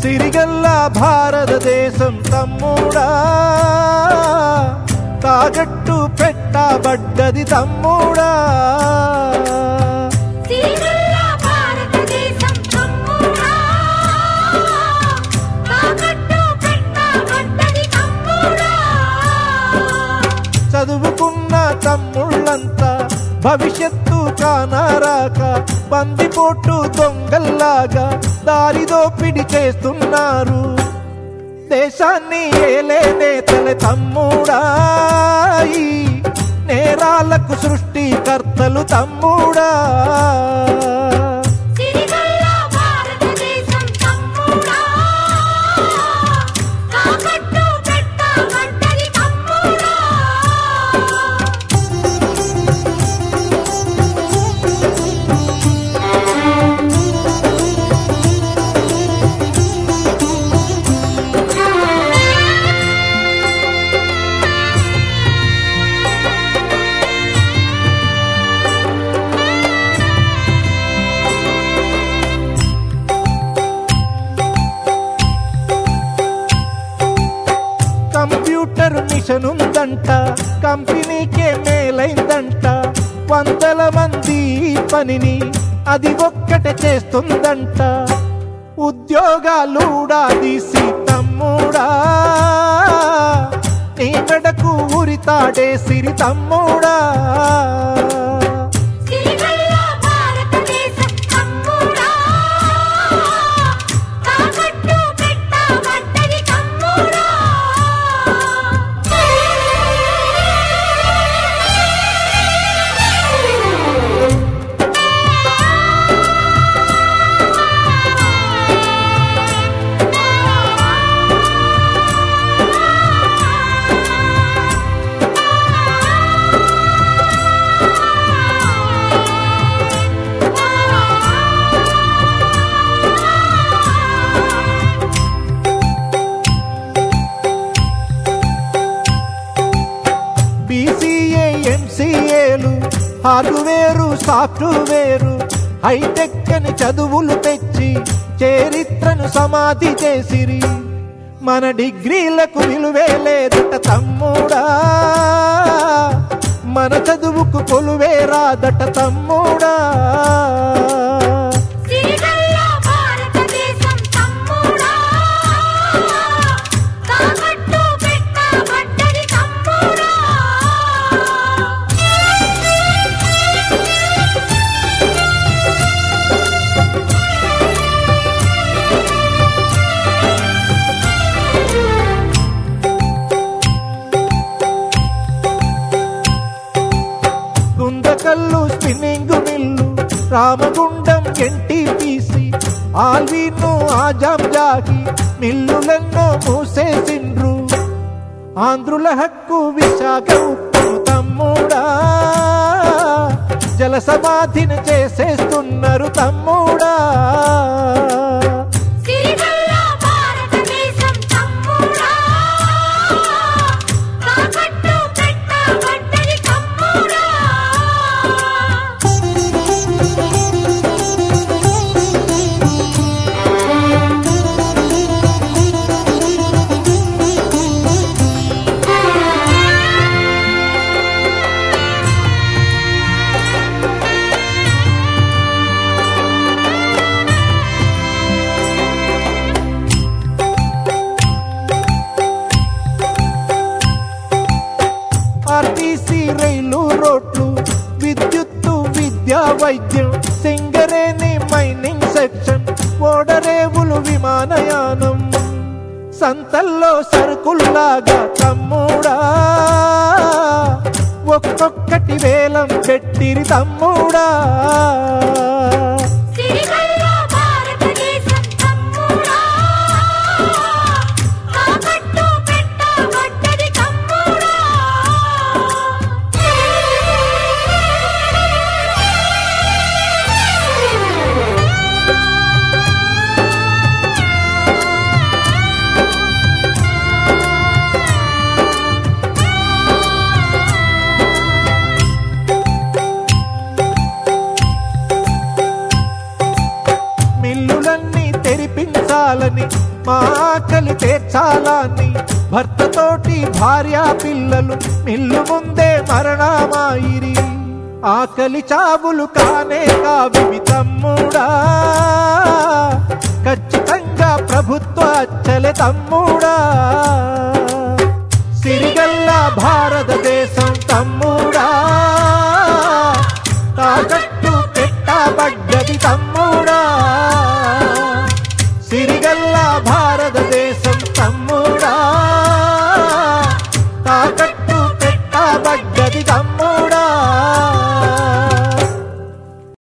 సిరిగల్లా భారతదేశం తమ్ముడా తాగట్టు పెట్టబడ్డది తమ్ముడా సిరిగల్ల భారతదేశం తమ్ముడా తాకట్టు పెట్టబడ్డది తమ్ముడా చదువుకున్న తమ్ముళ్ళంతా భవిష్యత్తు కానారాక బందిపోటు దొంగల్లాగా దారిదోపిడి చేస్తున్నారు దేశాన్ని ఏలే నేతల తమ్ముడా ఈ నేరాలకు సృష్టికర్తలు తమ్ముడా సిరిగల్ల భారతదేశం తమ్ముడా తాకట్టు పెట్టబడ్డది తమ్ముడా కంప్యూటర్ మిషన్ ఉందంట కంపెనీకే మేలైందంట వందల మంది ఈ పనిని అది ఒక్కటే చేస్తుందంట ఉద్యోగాలుడా తీసి తమ్ముడా నీ మెడకు ఉరితాడే సిరి తమ్ముడా సిరిగల్ల భారతదేశం తమ్ముడా తాకట్టు పెట్టబడ్డది తమ్ముడా బీసీఏ ఎంసీఏలు హార్డ్వేరు సాఫ్ట్వేరు హైటెక్ అని చదువులు తెచ్చి చరిత్రను సమాధి చేసిరి మన డిగ్రీలకు విలువే లేదట తమ్ముడా మన చదువుకు కొలువే రాదట తమ్ముడా సిరిగల్ల భారతదేశం తమ్ముడా తాకట్టు పెట్టబడ్డది తమ్ముడా Guntakal spinning mill Ramagundam NTPC Allwyn Azam Jahi మిల్లులెన్నో మూసేసిండ్రు ఆంధ్రుల హక్కు విశాఖ ఉప్పు తమ్ముడా జల సమాధిని చేసేస్తున్నారు తమ్ముడా సిరిగల్ల భారతదేశం తమ్ముడా తాకట్టు పెట్టబడ్డది తమ్ముడా ఆర్టీసీ రైలు రోడ్లు విద్యుత్తు విద్యా వైద్యం సింగరేణి మైనింగ్ సెక్షన్ ఓడరేవులు విమానయానం సంతల్లో సరుకుల్లాగా తమ్ముడా ఒక్కొక్కటి వేలం పెట్టిరి తమ్ముడా సిరిగల్ల భారతదేశం తమ్ముడా తాకట్టు పెట్టబడ్డది తమ్ముడా మార్చాలని మా ఆకలి తీర్చాలని భర్తతోటి భార్య పిల్లలు నిల్లు ముందే మరణమాయిరి ఆకలి చావులు కానే కావివి తమ్ముడా ఖచ్చితంగా ప్రభుత్వ అచ్చలే తమ్ముడా సిరిగల్లా భారతదేశం తమ్ముడా తాకట్టు పెట్టబడ్డది తమ్ముడా